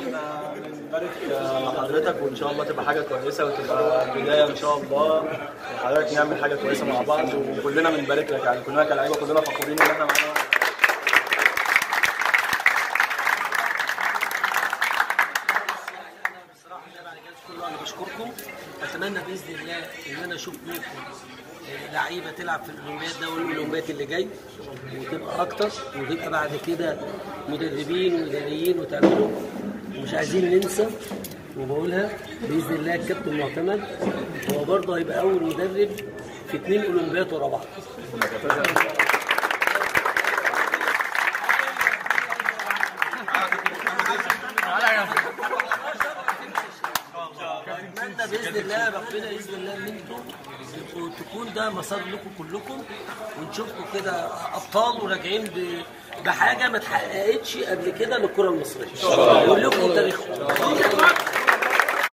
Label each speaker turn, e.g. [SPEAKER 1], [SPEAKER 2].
[SPEAKER 1] احنا بنبارك لحضرتك وان شاء الله تبقى حاجه كويسه وتبقى بدايه ان شاء الله وحضرتك نعمل حاجه كويسه مع بعض وكلنا بنبارك لك يعني كلنا كلاعيبه كلنا فخورين ان احنا معانا
[SPEAKER 2] بصراحه ده بعد كده كله انا بشكركم اتمنى باذن الله ان انا اشوف منكم آه، لعيبه تلعب في الاولمبياد ده والاولمبياد اللي جاي وتبقى اكتر وتبقى بعد كده مدربين واداريين وتعملوا ومش عايزين ننسى وبقولها باذن الله الكابتن معتمد هو برضه هيبقى اول مدرب في اثنين اولمبياد ورا بعض اتمنى باذن الله ربنا باذن الله ان انتم تبقوا- تكون ده مسار لكم كلكم ونشوفكم كده ابطال وراجعين ب- بحاجه ما اتحققتش قبل كده للكره المصريه. نقول لكم تاريخكم.